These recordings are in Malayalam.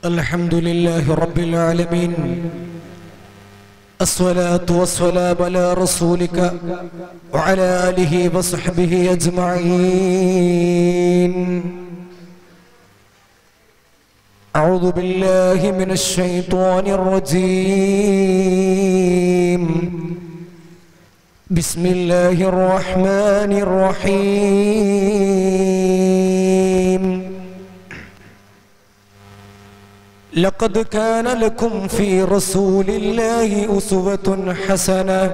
الحمد لله رب العالمين الصلاة والسلام على رسولك وعلى آله وصحبه أجمعين أعوذ بالله من الشيطان الرجيم بسم الله الرحمن الرحيم لقد كان لكم في رسول الله أسوة حسنة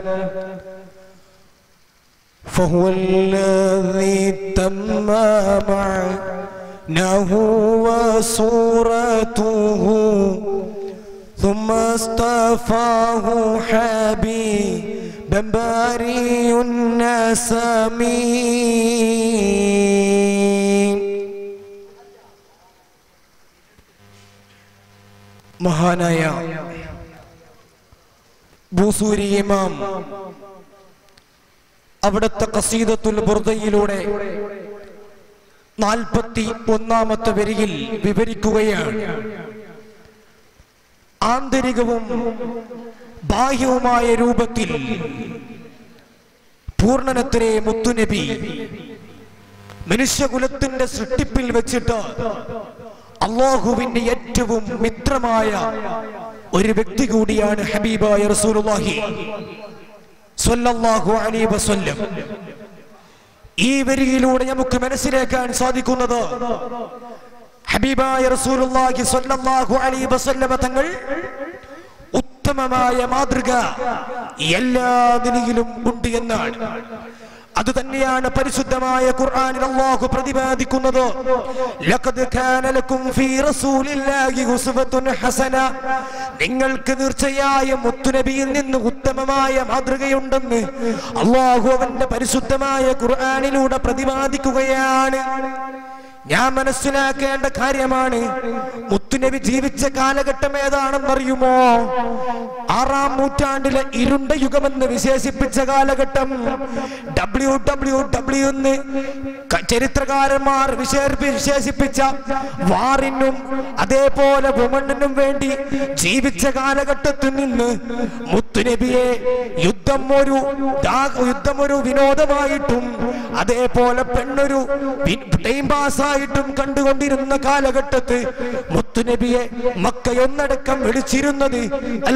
فهو الذي تم معناه وصورته ثم اصطفاه حبيبا باري الناس مين മഹാനായ ബൂസൂരി ഇമാം അവിടുത്തെ കസീദത്തുൽ ബുർദയിലൂടെ നാൽപ്പത്തി ഒന്നാമത്തെ വരിയിൽ വിവരിക്കുകയാണ് ആന്തരികവും ബാഹ്യവുമായ രൂപത്തിൽ പൂർണ്ണനത്തിലെ മുത്തുനബി മനുഷ്യകുലത്തിന്റെ സൃഷ്ടിപ്പിൽ വെച്ചിട്ട് അള്ളാഹുവിന്റെ ഏറ്റവും മിത്രമായ ഒരു വ്യക്തി കൂടിയാണ് ഹബീബായ റസൂലുള്ളാഹി സ്വല്ലല്ലാഹു അലൈഹി വസല്ലം ഈ വരിയിലൂടെ നമുക്ക് മനസ്സിലാക്കാൻ സാധിക്കുന്നത് ഹബീബായ റസൂലുള്ളാഹി സ്വല്ലല്ലാഹു അലൈഹി വസല്ലമ തങ്ങൾ ഉത്തമമായ മാതൃക എല്ലാ നിലയിലും ഉണ്ട് എന്നാണ് അത് തന്നെയാണ് പരിശുദ്ധമായ ഖുർആനിൽ അല്ലാഹു പ്രതിപാദിക്കുന്നത് ലഖദ് കാന ലക്കും ഫീ റസൂലില്ലാഹി ഉസ്വത്തുൻ ഹസന നിങ്ങൾക്ക് തീർച്ചയായും മുത്തുനബിയിൽ നിന്ന് ഉത്തമമായ മാതൃകയുണ്ടെന്ന് അല്ലാഹു അവന്റെ പരിശുദ്ധമായ ഖുർആനിലൂടെ പ്രതിപാദിക്കുകയാണ് ഞാൻ മനസ്സിലാക്കേണ്ട കാര്യമാണ് മുത്തുനബി ജീവിച്ച കാലഘട്ടം ഏതാണെന്നറിയുമോ ആറാം നൂറ്റാണ്ടിലെ ഇരുണ്ട യുഗമെന്ന് വിശേഷിപ്പിച്ച കാലഘട്ടം ഡബ്ല്യു ഡബ്ല്യു ഡബ്ല്യു എന്ന് ക- ചരിത്രകാരന്മാർ വിശേ- വിശേഷിപ്പിച്ച വാറിനും അതേപോലെ വുമണിനും വേണ്ടി ജീവിച്ച കാലഘട്ടത്തിൽ നിന്ന് മുത്തുനബിയെ യുദ്ധം ഒരു ദാ- യുദ്ധം ഒരു വിനോദമായിട്ടും അതേപോലെ പെണ്ണൊരു വി- ടൈം പാസ്സായിട്ടും കണ്ടുകൊണ്ടിരുന്ന കാലഘട്ടത്ത് മുത്തുനബിയെ മക്കയൊന്നടക്കം വിളിച്ചിരുന്നത് അൽ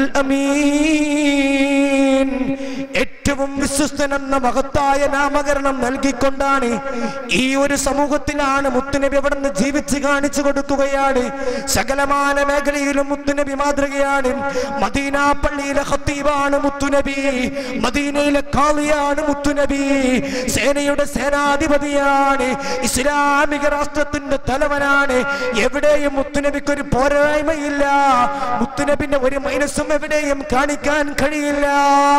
അമീൻ ഏറ്റവും വിശ്വസ്തൻ എന്ന മഹത്തായ നാമകരണം നൽകിക്കൊണ്ടാണ് ഈ ഒരു സമൂഹത്തിലാണ് മുത്തുനബി അവിടെ നിന്ന് ജീവിച്ച് കാണിച്ചു കൊടുക്കുകയാണ് സകലമാന മേഖലയിലും മുത്തുനബി മാതൃകയാണ് മദീന പള്ളിയിലെ ഖത്തീബാണ് മുത്തുനബി മദീനയിലെ കാളിയാണ് മുത്തുനബി സേനയുടെ സേനാധിപതിയാണ് ഇസ്ലാമിക രാഷ്ട്രത്തിന്റെ തലവനാണ് എവിടെയും മുത്തുനബിക്ക് ഒരു പോരായ്മയില്ല മുത്തുനബിന്റെ ഒരു മൈനസും എവിടെയും കാണിക്കാൻ കഴിയില്ല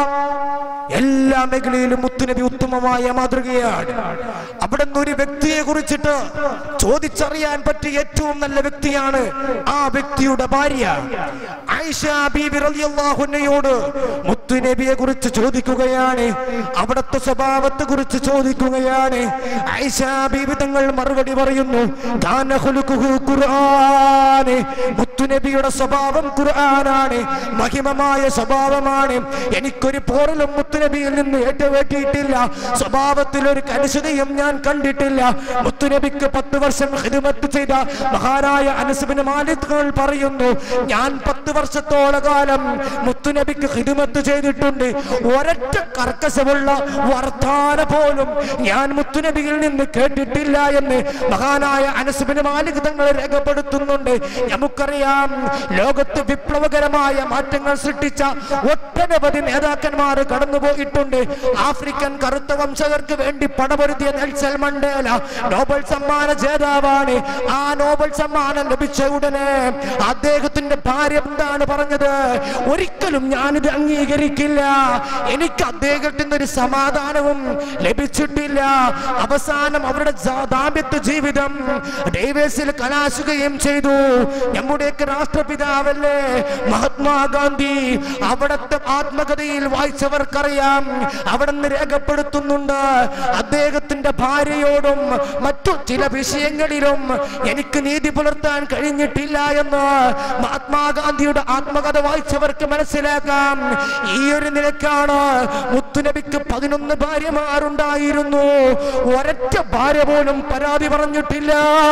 എല്ലാ മേഖലയിലും മുത്തുനബി ഉത്തമമായ മാതൃകയാണ് അവിടെ നിന്ന് ഒരു വ്യക്തിയെ കുറിച്ചിട്ട് ചോദിച്ചറിയാൻ പറ്റിയ ഏറ്റവും നല്ല വ്യക്തിയാണ് ആ വ്യക്തിയുടെ ഭാര്യ ആയിഷ ബീബി റളിയല്ലാഹു അൻഹയോട് മുത്തുനബിയെ കുറിച്ച് ചോദിക്കുകയാണ് അവിടുത്തെ സ്വഭാവത്തെ കുറിച്ച് ചോദിക്കുകയാണ് ആയിഷ ബീബി തങ്ങൾ മറുപടി പറയുന്നു കാന ഖുലുഖുഹു ഖുർആൻ മുത്തുനബിയുടെ സ്വഭാവം ഖുർആനാണ് മഹിമമായ സ്വഭാവമാണ് എനിക്കൊരു പോറലും മുത്തുനബിയിൽ നിന്ന് ഏറ്റുപറ്റിയിട്ടില്ല സ്വഭാവത്തിൽ ഒരു കലുഷിതയും ഞാൻ കണ്ടിട്ടില്ല മുത്തുനബിക്ക് പത്ത് വർഷം ഹിദമത്ത് ചെയ്ത മഹാനായ അനസുബിന് മാലിക്കുകൾ പറയുന്നു ഞാൻ പത്ത് വർഷത്തോള കാലം മുത്തുനബിക്ക് ഹിദമത്ത് ചെയ്തിട്ടുണ്ട് ഒരൊറ്റ കർക്കശമുള്ള വർത്താന പോലും ഞാൻ മുത്തുനബിയിൽ നിന്ന് കേട്ടിട്ടില്ല എന്ന് മഹാനായ അനസുബിന് മാലിക് തങ്ങൾ രേഖപ്പെടുത്തുന്നുണ്ട് നമുക്കറിയാം ലോകത്ത് വിപ്ലവകരമായ മാറ്റങ്ങൾ സൃഷ്ടിച്ച ഒട്ടനവധി നേതാക്കന്മാർ കടന്നുപോയിട്ടുണ്ട് ആഫ്രിക്കൻ കറുത്ത വംശകർക്ക് വേണ്ടി പടപൊരുത്തിയ നെൽസൺ മണ്ടേല നോബൽ സമ്മാന ജേതാവാണ് ആ നോബൽ സമ്മാനം ലഭിച്ച ഉടനെ അദ്ദേഹത്തിന്റെ ഭാര്യ എന്താണ് പറഞ്ഞത് ഒരിക്കലും ഞാനിത് അംഗീകരിക്കില്ല എനിക്ക് അദ്ദേഹത്തിന്റെ ഒരു സമാധാനവും ലഭിച്ചിട്ടില്ല അവസാനം അവരുടെ ജാ- ദാമ്പത്യ ജീവിതം ഡൈവേഴ്സിൽ കലാശുകയും ചെയ്തു നമ്മുടെയൊക്കെ രാഷ്ട്രപിതാവല്ലേ മഹാത്മാഗാന്ധി അവിടത്തെ ആത്മകഥയിൽ വായിച്ചവർക്കറിയാം അവിടെ നിന്ന് രേഖപ്പെടുത്തുന്നുണ്ട് അദ്ദേഹത്തിന്റെ ഭാര്യയോടും മറ്റ് മറ്റു ചില വിഷയങ്ങളിലും എനിക്ക് നീതി പുലർത്താൻ കഴിഞ്ഞിട്ടില്ല എന്ന് മഹാത്മാഗാന്ധിയുടെ ആത്മകഥ വായിച്ചവർക്ക് മനസ്സിലാക്കാം ഈ ഒരു നിലക്കാണ് മുത്തുനബിക്ക് പതിനൊന്ന് ഭാര്യമാരുണ്ടായിരുന്നു ഒരൊറ്റ ഭാര്യ പോലും പരാതി പറഞ്ഞിട്ടില്ല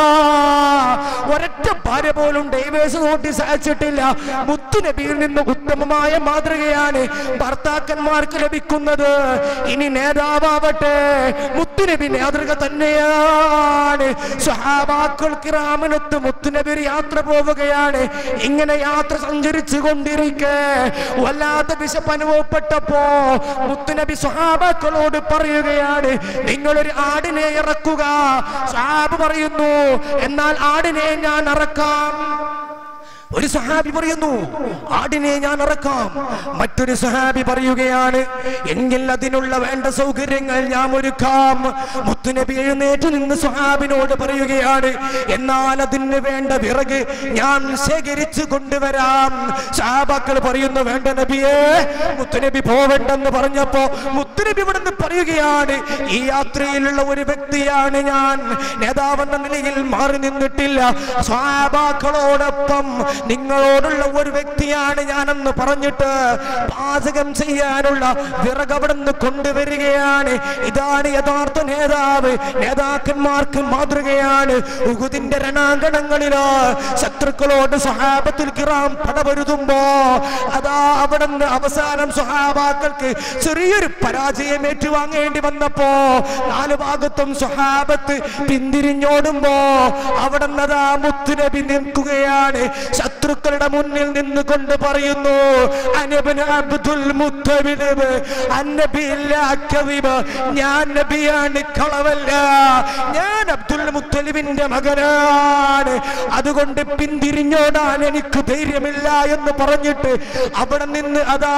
ഒരൊറ്റ ഭാര്യ പോലും ഡൈവേഴ്സ് നോട്ടീസ് അയച്ചിട്ടില്ല മുത്തുനബിയിൽ നിന്ന് ഉത്തമമായ മാതൃകയാണ് ഭർത്താക്കന്മാർക്ക് ലഭിക്കുന്നത് ഇനി നേതാവട്ടെ മുത്തുനബി മാതൃക തന്നെയാണ് സ്വഹാബാക്കൾ കിറാമിനൊത്ത് മുത്തുനബി ഒരു യാത്ര പോവുകയാണ് ഇങ്ങനെ യാത്ര സഞ്ചരിച്ചു കൊണ്ടിരിക്കെ വല്ലാത്ത വിശപ്പ് അനുഭവപ്പെട്ടപ്പോ മുത്തുനബി സ്വഹാബാക്കളോട് പറയുകയാണ് നിങ്ങളൊരു ആടിനെ ഇറക്കുക സ്വഹാബ് പറയുന്നു എന്നാൽ ആടിനെ ഞാൻ ഇറക്കാം ഒരു സഹാബി പറയുന്നു ആടിനെ ഞാൻ ഇറക്കാം മറ്റൊരു സഹാബി പറയുകയാണ് എങ്കിൽ അതിനുള്ള വേണ്ട സൗകര്യങ്ങൾ ഞാൻ ഒരുക്കാം മുത്തുനബി എഴുന്നേറ്റ് നിന്ന് സഹാബിനോട് പറയുകയാണ് എന്നാൽ അതിന് വേണ്ട വിറക് ഞാൻ ശേഖരിച്ചു കൊണ്ടുവരാം സഹാബാക്കൾ പറയുന്നു വേണ്ട നബിയെ മുത്തുനബി പോവണ്ടെന്ന് പറഞ്ഞപ്പോ മുത്തുനബി ഇവിടുന്ന് പറയുകയാണ് ഈ യാത്രയിലുള്ള ഒരു വ്യക്തിയാണ് ഞാൻ നേതാവെന്ന നിലയിൽ മാറി നിന്നിട്ടില്ല സ്വഹാബാക്കളോടൊപ്പം നിങ്ങളോടുള്ള ഒരു വ്യക്തിയാണ് ഞാനെന്ന് പറഞ്ഞിട്ട് പാചകം ചെയ്യാനുള്ള വിറക് അവിടുന്ന് കൊണ്ടുവരികയാണ് ഇതാണ് യഥാർത്ഥ നേതാവ് നേതാക്കന്മാർക്ക് മാതൃകയാണ് ഉഹുദിന്റെ രണാങ്കണങ്ങളില് ശത്രുക്കളോട് സ്വഹാബത്തിൽ കിറാം പടപൊരുതുമ്പോ അതാ അവിടുന്ന് അവസാനം സ്വഹാബാക്കൾക്ക് ചെറിയൊരു പരാജയം ഏറ്റുവാങ്ങേണ്ടി വന്നപ്പോ നാല് ഭാഗത്തും സ്വഹാബത്ത് പിന്തിരിഞ്ഞോടുമ്പോ അവിടുന്ന് അതാ മുത്തുനബി നിൽക്കുകയാണ് ശത്രുക്കളുടെ മുന്നിൽ നിന്ന് കൊണ്ട് പറയുന്നു അനബിന് അബ്ദുൽ മുത്തബിനബ് അന്നബിയില്ല അക്കവിബ് ഞാൻ നബിയാണ് കളവല്ല ഞാൻ അബ്ദുൽ മുത്തലിബിന്റെ മകനാണ് അതുകൊണ്ട് പിന്തിരിഞ്ഞോടാൻ എനിക്ക് ധൈര്യമില്ല എന്ന് പറഞ്ഞിട്ട് അവിടെ നിന്ന് അതാ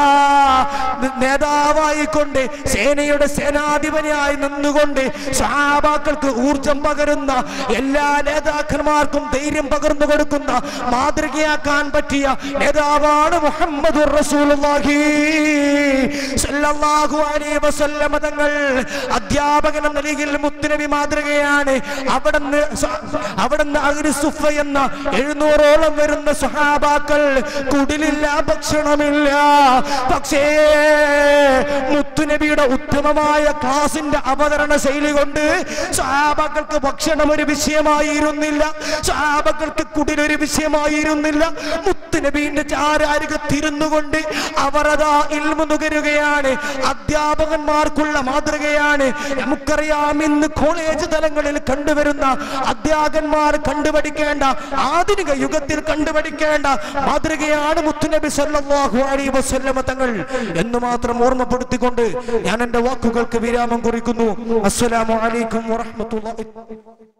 നേതാവായിക്കൊണ്ട് സേനയുടെ സേനാധിപനായി നിന്നുകൊണ്ട് സഹാബാക്കൾക്ക് ഊർജം പകരുന്ന എല്ലാ നേതാക്കന്മാർക്കും ധൈര്യം പകർന്നു കൊടുക്കുന്ന മാതൃകയാക്കാൻ പറ്റിയ നേതാവാണ് മുഹമ്മദ് റസൂലുള്ളാഹി സല്ലല്ലാഹു അലൈഹി വസല്ലമ തങ്ങൾ അധ്യാപകൻ എന്ന നിലയിൽ മുത്തുനബി മാതൃകയാണ് അവിടുന്ന് സ- അവിടുന്ന് അഹ്ലു സുഫ എന്ന എഴുന്നൂറോളം വരുന്ന സ്വഹാബാക്കൾ കുടിലില്ല ഭക്ഷണമില്ല പക്ഷേ മുത്തുനബിയുടെ ഉത്തമമായ ക്ലാസിന്റെ അവതരണ ശൈലി കൊണ്ട് സ്വഹാബാക്കൾക്ക് ഭക്ഷണം ഒരു വിഷയമായിരുന്നില്ല സ്വഹാബാക്കൾക്ക് കുടിലൊരു വിഷയമായിരുന്നില്ല മുത്തുനബീന്റെ ചാരാരികത്തിരുന്നു കൊണ്ട് അവർ അതാ ഇൽമു നുകരുകയാണ് അധ്യാപകന്മാർക്കുള്ള മാതൃകയാണ് നമുക്കറിയാം ഇന്ന് കോളേജ് തലങ്ങളിൽ കണ്ടുവരുന്ന അധ്യാപകന്മാർ കണ്ടുപഠിക്കേണ്ട ആധുനിക യുഗത്തിൽ കണ്ടുപഠിക്കേണ്ട മാതൃകയാണ് മുത്തുനബി സല്ലല്ലാഹു അലൈഹി വസല്ലമ തങ്ങൾ എന്ന് മാത്രം ഓർമ്മപ്പെടുത്തിക്കൊണ്ട് ഞാൻ എന്റെ വാക്കുകൾക്ക് വിരാമം കുറിക്കുന്നു അസ്സലാമു അലൈക്കും വറഹ്മത്തുള്ളാഹി